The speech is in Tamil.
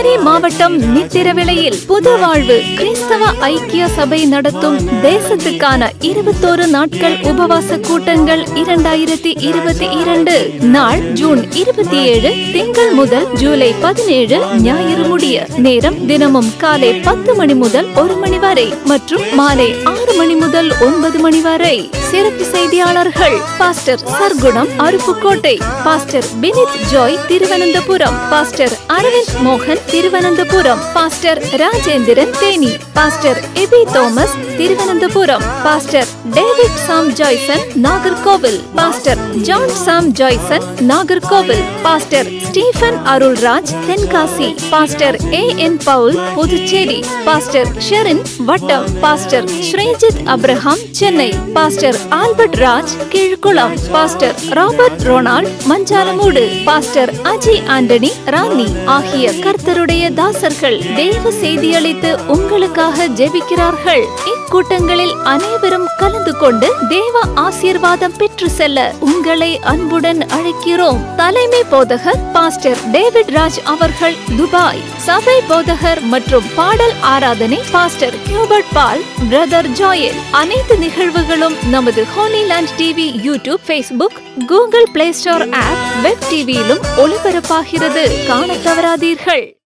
குமரி மாவட்டம் நித்திரவிளையில் புது வாழ்வு கிறிஸ்தவ ஐக்கிய சபை நடத்தும் தேசத்துக்கான இருபத்தோரு நாட்கள் உபவாச கூட்டங்கள் இரண்டாயிரத்தி இருபத்தி இரண்டு நாள் ஜூன் இருபத்தி ஏழு திங்கள் முதல் ஜூலை பதினேழு ஞாயிறு முடிய நேரம் தினமும் காலை பத்து மணி முதல் ஒரு மணி வரை மற்றும் மாலை ஆறு மணி முதல் ஒன்பது மணி வரை சிறப்பு செய்தியாளர்கள் pastor Sargunam Aruppukottai pastor Binith Joy Thiruvananthapuram pastor Aravind மோகன் Thiruvananthapuram pastor Rajendran Theni pastor Eby Thomas Thiruvananthapuram pastor David Sam Joyson Nagercoil pastor John Sam Joyson Nagercoil pastor Stephen Arulraj Tenkasi pastor A N Paul Puducherry pastor Sherin வட்டம் pastor Sreejith Abraham Chennai pastor Albert Raj Keezhkulam pastor Robert Ronald Manjalumoodu pastor Aji Antony Rani ஆகிய கர்த்தருடைய தாசர்கள் தேவ செய்தியளித்து உங்களுக்காக ஜெபிக்கிறார்கள் இக்கூட்டங்களில் அனைவரும் கலந்து கொண்டு தேவ ஆசீர்வாதம் பெற்று செல்ல உங்களை அன்புடன் அழைக்கிறோம் தலைமை போதகர் பாஸ்டர் டேவிட் ராஜ் அவர்கள் துபாய் சபை போதகர் மற்றும் பாடல் ஆராதனை பாஸ்டர் கியூபர்ட் பால் பிரதர் ஜோயல் அனைத்து நிகழ்வுகளும் நமது Holyland TV YouTube Facebook Google Play Store app web டிவியிலும் ஒளிபரப்பாகிறது காணத் தவறாதீர்கள்